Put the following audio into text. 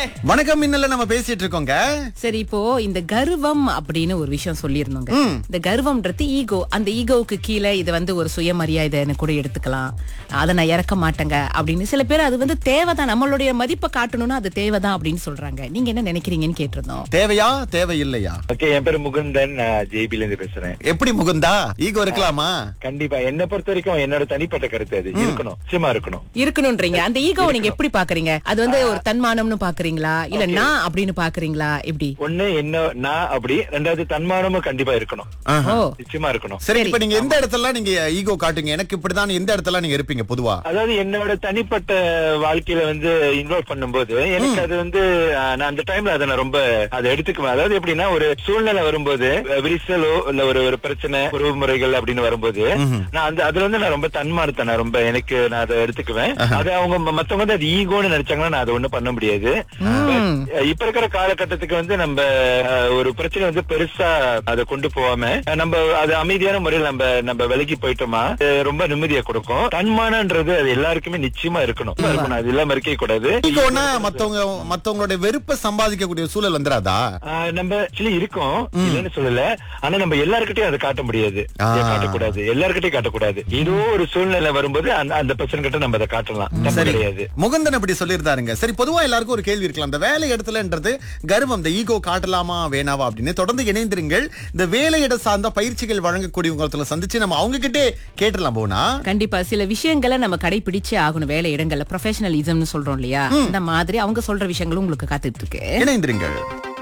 வணக்கம் மின்னல்ல நம்ம பேசிட்டு இருக்கோங்க சரி இப்போ இந்த கர்வம் அப்படின்னு ஒரு விஷயம் சொல்லியிருந்தோங்க இந்த கர்வம்ன்றது ஈகோ அந்த ஈகோவுக்கு கீழே இது வந்து ஒரு சுயமரியாதைன்னு கூட எடுத்துக்கலாம் அதை நான் இறக்க மாட்டேங்க அப்படின்னு சில பேர் அது வந்து தேவைதான் நம்மளுடைய மதிப்பை காட்டணும்னா அது தேவைதான் அப்படின்னு சொல்றாங்க நீங்க என்ன நினைக்கிறீங்கன்னு கேட்டிருந்தோம் தேவையா தேவையில்லையா ஓகே என் பேரு முகுந்தன் நான் ஜேபில இருந்து பேசுறேன் எப்படி முகுந்தா ஈகோ இருக்கலாமா கண்டிப்பா என்ன பொறுத்த வரைக்கும் என்னோட தனிப்பட்ட கருத்து அது இருக்கணும் நிச்சயமா இருக்கணும் இருக்கணும்ன்றீங்க அந்த ஈகோவை நீங்க எப்படி பாக்குறீங்க அது வந்து ஒரு தன்மானம்னு பாக்குறீங்களா இல்ல நான் அப்படின்னு பாக்குறீங்களா எப்படி ஒண்ணு என்ன நான் அப்படி ரெண்டாவது தன்மானமும் கண்டிப்பா இருக்கணும் ஆஹா. ஓ நிச்சயமா இருக்கணும் சரி இப்ப நீங்க எந்த இடத்துல நீங்க ஈகோ காட்டுங்க எனக்கு இப்படிதான் எந்த இடத்துல நீங்க இருப்பீங்க பொதுவா அதாவது என்னோட தனிப்பட்ட வாழ்க்கையில வந்து இன்வால்வ் பண்ணும்போது எனக்கு அது வந்து அஹ், நான் அந்த டைம்ல அதை நான் ரொம்ப அதை எடுத்துக்குவேன் அதாவது எப்படின்னா ஒரு சூழ்நிலை வரும்போது அஹ், விரிசலோ இல்ல ஒரு ஒரு பிரச்சனை உறவு முறைகள் அப்படின்னு வரும்போது நான் அந்த அதுல வந்து நான் ரொம்ப தன்மானத்தை நான் ரொம்ப எனக்கு நான் அதை எடுத்துக்குவேன் அது அவங்க ம- மத்தவங்க வந்து அது ஈகோன்னு நினைச்சாங்கன்னா நான் அதை ஒண்ணும் பண்ண முடியாது ம். But, இப்ப இருக்கிற காலகட்டத்துக்கு வந்து நம்ம அஹ், ஒரு பிரச்சனை வந்து பெருசா அதை கொண்டு போகாம அஹ், நம்ம அது அமைதியான முறையில் நம்ம நம்ம விலகி போயிட்டோமா அது ரொம்ப நிம்மதியை கொடுக்கும் தன்மானன்றது அது எல்லாருக்குமே நிச்சயமா இருக்கணும் இருக்கணும் அது இல்லாம இருக்கவே கூடாது ஈகோனா மத்தவங்க மத்தவங்களுடைய வெறுப்பை சம்பாதிக்கக்கூடிய சூழல் வந்துராதா ஆஹ் நம்ம ஆக்சுவலி இருக்கோம் இல்லைன்னு சொல்லல ஆனா நம்ம எல்லாருக்கிட்டையும் அதை காட்ட முடியாது ஆ. ஏன் காட்டக்கூடாது எல்லாருக்கிட்டையும் காட்டக்கூடாது ஏதோ ஒரு சூழ்நிலை வரும்போது அந்த அந்த பிரச்சனை கிட்ட நம்ம அதை காட்டலாம் தப்பு சரி கிடையாது முகுந்தன் அப்படி சொல்லியிருந்தாருங்க சரி பொதுவா எல்லாருக்கும் ஒரு கேள்வி இருக்கலாம் இந்த வேலை இடத்துலன்றது கர்வம் இந்த ஈகோ காட்டலாமா வேணாவா அப்படின்னு தொடர்ந்து இணைந்திருங்கள் இந்த வேலையிட சார்ந்த பயிற்சிகள் வழங்கக்கூடியவங்களை சந்திச்சு நம்ம அவங்க கிட்டே கேட்டலாம் போனா கண்டிப்பா சில விஷயங்களை நம்ம கடைபிடிச்சே ஆகணும் வேலை இடங்கள்ல ப்ரொஃபஷனலிசம்னு சொல்றோம் இல்லையா அந்த மாதிரி அவங்க சொல்ற விஷயங்களும் உங்களுக்கு காத்துட்டு இருக்கு இணைந்திருங்கள்